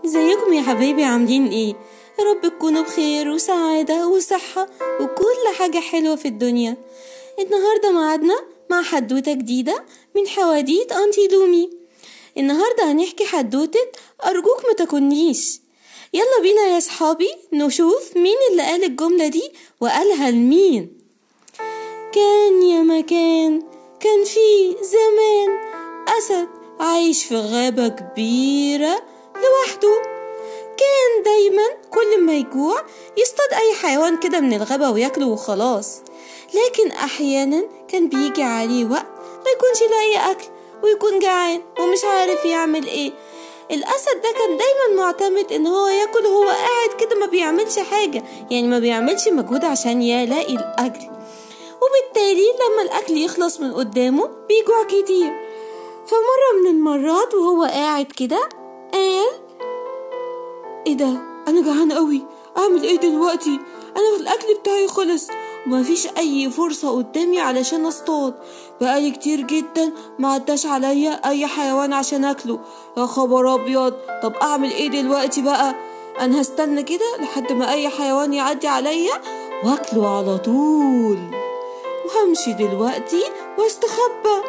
ازيكم يا حبايبي عاملين ايه يا رب تكونوا بخير وسعادة وصحة وكل حاجة حلوة في الدنيا النهاردة معادنا مع حدوتة جديدة من حواديت أنتي لومي النهاردة هنحكي حدوتة أرجوك ما تكونيش يلا بينا يا صحابي نشوف مين اللي قال الجملة دي وقالها لمين كان يا مكان كان في زمان أسد عايش في غابة كبيرة لوحده كان دايما كل ما يجوع يصطاد أي حيوان كده من الغابة وياكله وخلاص لكن أحيانا كان بيجي عليه وقت ما يكونش لاقي أكل ويكون جعان ومش عارف يعمل إيه الأسد ده كان دايما معتمد إن هو ياكل وهو قاعد كده ما بيعملش حاجة يعني ما بيعملش مجهود عشان يلاقي الأكل وبالتالي لما الأكل يخلص من قدامه بيجوع كتير فمرة من المرات وهو قاعد كده قال ايه ده انا جعان قوي اعمل ايه دلوقتي انا الاكل بتاعي خلص ومفيش اي فرصة قدامي علشان اصطاد بقالي كتير جدا ما عداش عليا اي حيوان عشان اكله يا خبر ابيض طب اعمل ايه دلوقتي بقى انا هستنى كده لحد ما اي حيوان يعدي عليا واكله على طول وهمشي دلوقتي واستخبى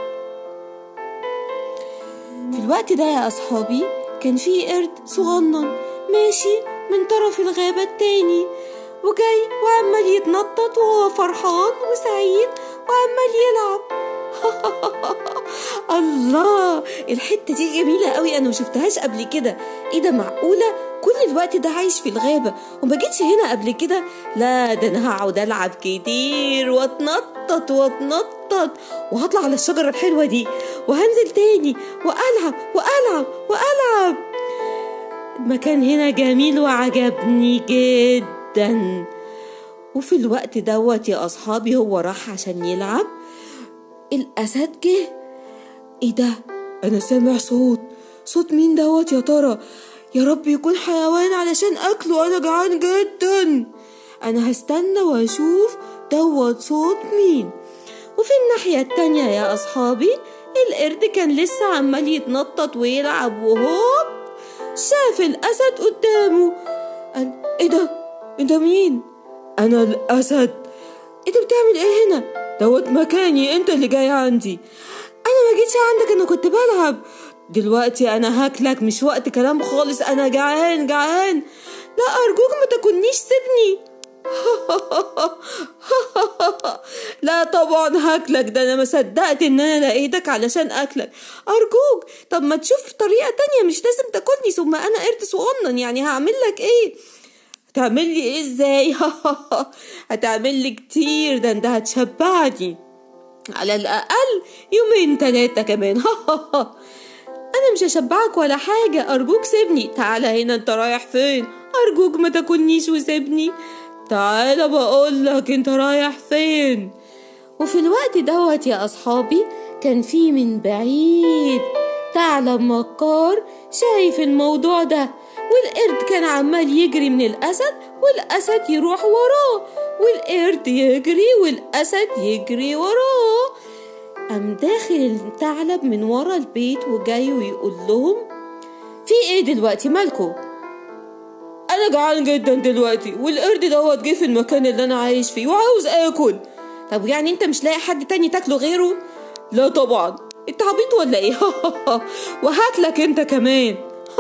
في الوقت ده يا أصحابي كان في قرد صغنن ماشي من طرف الغابة التاني وجاي وعمال يتنطط وهو فرحان وسعيد وعمال يلعب الله الحتة دي جميلة قوي أنا مشفتهاش قبل كده إيه ده معقولة كل الوقت ده عايش في الغابة وما جيتش هنا قبل كده لا ده أنا هقعد ألعب كتير وأتنطط وأتنطط وهطلع على الشجرة الحلوة دي وهنزل تاني وألعب وألعب وألعب المكان هنا جميل وعجبني جدا وفي الوقت دوت يا أصحابي هو راح عشان يلعب الأسد جه ايه ده أنا سامع صوت صوت مين دوت يا ترى يا رب يكون حيوان علشان أكله أنا جعان جدا أنا هستنى وأشوف دوت صوت مين وفي الناحية التانية يا أصحابي القرد كان لسه عمال يتنطط ويلعب وهوب شاف الأسد قدامه قال إيه ده؟ أنت مين؟ أنا الأسد أنت بتعمل إيه هنا؟ دوت مكاني أنت اللي جاي عندي أنا ما جيتش عندك أنا كنت بلعب دلوقتي أنا هاكلك مش وقت كلام خالص أنا جعان جعان لا أرجوك ما تكونيش سيبني لا طبعا هاكلك ده انا ما صدقت ان انا لقيتك علشان اكلك ارجوك طب ما تشوف طريقه تانية مش لازم تاكلني ثم انا قرد صغنن يعني هعمل لك ايه هتعمل لي ايه ازاي هتعمل لي كتير ده انت هتشبعني على الاقل يومين تلاتة كمان انا مش هشبعك ولا حاجه ارجوك سيبني تعالى هنا انت رايح فين ارجوك ما تاكلنيش وسيبني تعالى بقولك انت رايح فين وفي الوقت دوت يا أصحابي كان في من بعيد ثعلب مكار شايف الموضوع ده والقرد كان عمال يجري من الأسد والأسد يروح وراه والقرد يجري والأسد يجري وراه قام داخل الثعلب من ورا البيت وجاي ويقول لهم في ايه دلوقتي مالكم انا جعان جدا دلوقتي والقرد دوت جه في المكان اللي انا عايش فيه وعاوز اكل طب يعني انت مش لاقي حد تاني تاكله غيره لا طبعا انت عبيط ولا ايه وهاكلك انت كمان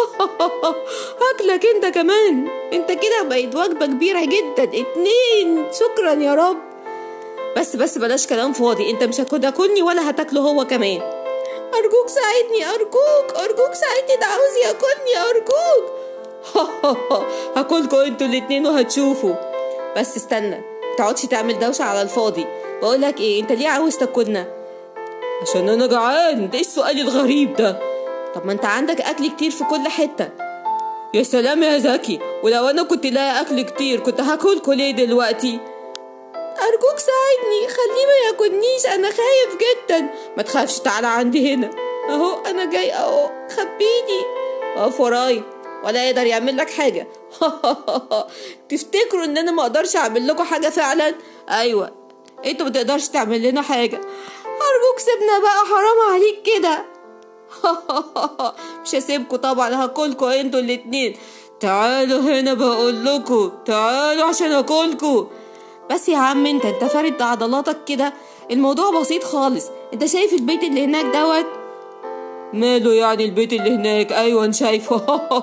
هاكلك انت كمان انت كده بقت وجبة كبيرة جدا اتنين شكرا يا رب بس بس بلاش كلام فاضي انت مش هتاكلني ولا هتاكله هو كمان ارجوك ساعدني ارجوك ارجوك ساعدني ده عاوز ياكلني ارجوك هاكلكوا انتوا الاتنين وهتشوفوا بس استنى متقعدش تعمل دوشة على الفاضي بقولك ايه انت ليه عاوز تاكلنا عشان انا جعان ده ايه السؤال الغريب ده طب ما انت عندك اكل كتير في كل حتة يا سلام يا زكي ولو انا كنت لاقي اكل كتير كنت هاكلكوا ليه دلوقتي ارجوك ساعدني خليه ما ياكلنيش انا خايف جدا ما تخافش تعالى عندي هنا اهو انا جاي اهو خبيني اقف ورايا ولا يقدر يعمل لك حاجة تفتكروا ان انا ما اقدرش اعمل لكم حاجة فعلا ايوه انتوا ما تقدرش تعمل لنا حاجة ارجوك سيبنا بقى حرام عليك كده مش هسيبكوا طبعا هاكلكوا انتوا الاتنين تعالوا هنا بقول لكم تعالوا عشان اكلكوا بس يا عم انت انت فارد عضلاتك كده الموضوع بسيط خالص انت شايف البيت اللي هناك دوت ماله يعني البيت اللي هناك ايوه شايفه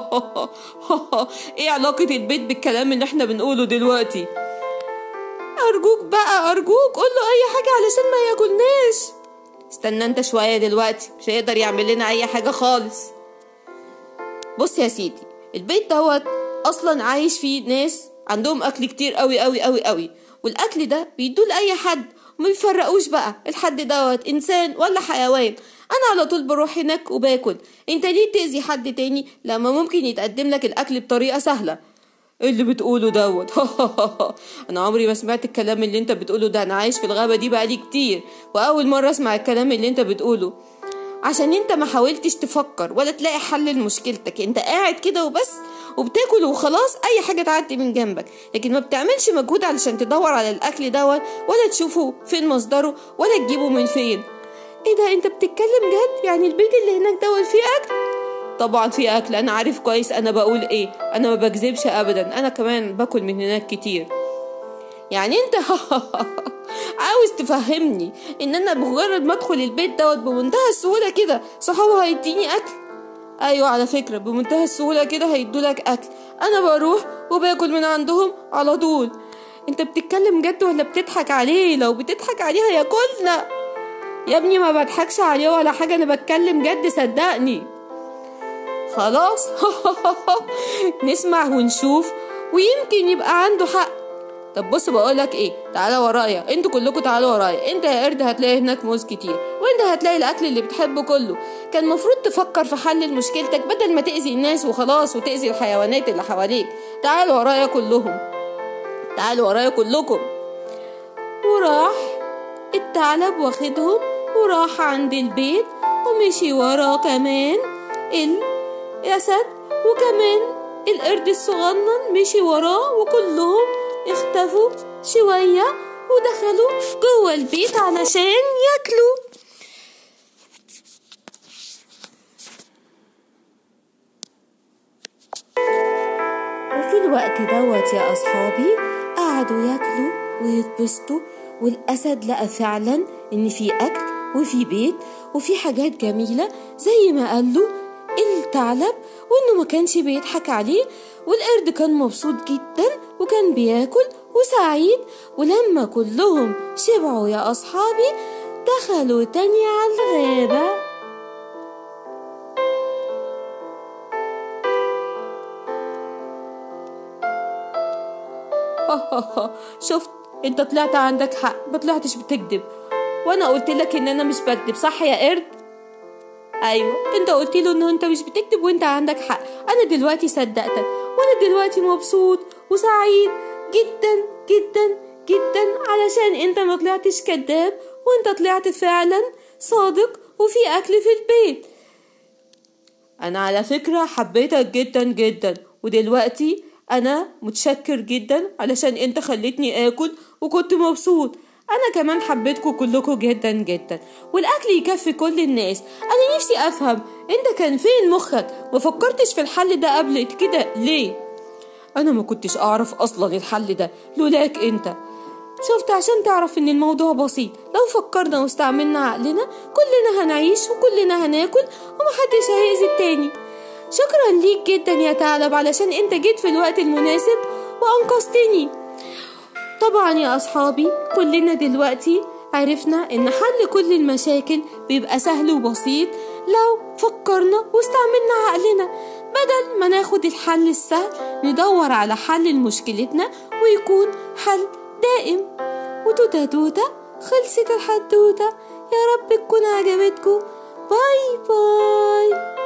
ايه علاقة البيت بالكلام اللي احنا بنقوله دلوقتي ارجوك بقى ارجوك قول له اي حاجة علشان ما ياكلناش استنى انت شوية دلوقتي مش هيقدر يعمل لنا اي حاجة خالص بص يا سيدي البيت دوت اصلا عايش فيه ناس عندهم اكل كتير قوي قوي قوي قوي والاكل ده بيدوه لاي حد وما بيفرقوش بقى الحد دوت انسان ولا حيوان انا على طول بروح هناك وباكل انت ليه تأذي حد تاني لما ممكن يتقدم لك الاكل بطريقة سهلة ايه اللي بتقوله دوت انا عمري ما سمعت الكلام اللي انت بتقوله ده انا عايش في الغابة دي بقالي كتير واول مرة اسمع الكلام اللي انت بتقوله عشان انت ما حاولتش تفكر ولا تلاقي حل لمشكلتك انت قاعد كده وبس وبتاكل وخلاص اي حاجه تعدي من جنبك لكن ما بتعملش مجهود علشان تدور على الاكل دوت ولا تشوفه فين مصدره ولا تجيبه من فين ايه ده انت بتتكلم جد يعني البيت اللي هناك دوت فيه اكل طبعا في اكل انا عارف كويس انا بقول ايه انا ما بكذبش ابدا انا كمان باكل من هناك كتير يعني انت عاوز تفهمني ان انا بمجرد ما ادخل البيت دوت بمنتهى السهوله كده صحابه هيديني اكل ايوه على فكره بمنتهى السهوله كده هيدولك اكل انا بروح وباكل من عندهم على طول انت بتتكلم جد ولا بتضحك عليه لو بتضحك عليه هياكلنا يا ابني ما بضحكش عليه ولا حاجه انا بتكلم جد صدقني خلاص نسمع ونشوف ويمكن يبقى عنده حق طب بص بقولك ايه تعالى ورايا انتوا كلكم تعالوا ورايا انت يا قرد هتلاقي هناك موز كتير وانت هتلاقي الاكل اللي بتحبه كله كان المفروض تفكر في حل مشكلتك بدل ما تأذي الناس وخلاص وتأذي الحيوانات اللي حواليك تعالوا ورايا كلهم تعالوا ورايا كلكم وراح الثعلب واخدهم وراح عند البيت ومشي وراه كمان الأسد وكمان القرد الصغنن مشي وراه وكلهم اختفوا شوية ودخلوا جوه البيت علشان ياكلوا وفي الوقت دوت يا أصحابي قعدوا ياكلوا ويتبسطوا والأسد لقى فعلا إن في أكل وفي بيت وفي حاجات جميلة زي ما قاله الثعلب وإنه ما كانش بيضحك عليه والقرد كان مبسوط جدا وكان بياكل وسعيد ولما كلهم شبعوا يا أصحابي دخلوا تاني على الغابة شفت انت طلعت عندك حق ما طلعتش بتكذب وانا قلت لك ان انا مش بكذب صح يا قرد ايوه انت قلت له ان انت مش بتكذب وانت عندك حق انا دلوقتي صدقتك وانا دلوقتي مبسوط وسعيد جدا جدا جدا علشان انت ما طلعتش كذاب وانت طلعت فعلا صادق وفي اكل في البيت انا على فكرة حبيتك جدا جدا ودلوقتي انا متشكر جدا علشان انت خليتني اكل وكنت مبسوط انا كمان حبيتكم كلكم جدا جدا والاكل يكفي كل الناس انا نفسي افهم انت كان فين مخك ما فكرتش في الحل ده قبل كده ليه انا ما كنتش اعرف اصلا الحل ده لولاك انت شفت عشان تعرف ان الموضوع بسيط لو فكرنا واستعملنا عقلنا كلنا هنعيش وكلنا هناكل ومحدش هيأذي التاني شكرا ليك جدا يا ثعلب علشان انت جيت في الوقت المناسب وانقذتني طبعا يا اصحابي كلنا دلوقتي عرفنا ان حل كل المشاكل بيبقى سهل وبسيط لو فكرنا واستعملنا عقلنا بدل ما ناخد الحل السهل ندور على حل لمشكلتنا ويكون حل دائم وتوتا توتا خلصت الحدوتة يا رب تكون عجبتكم باي باي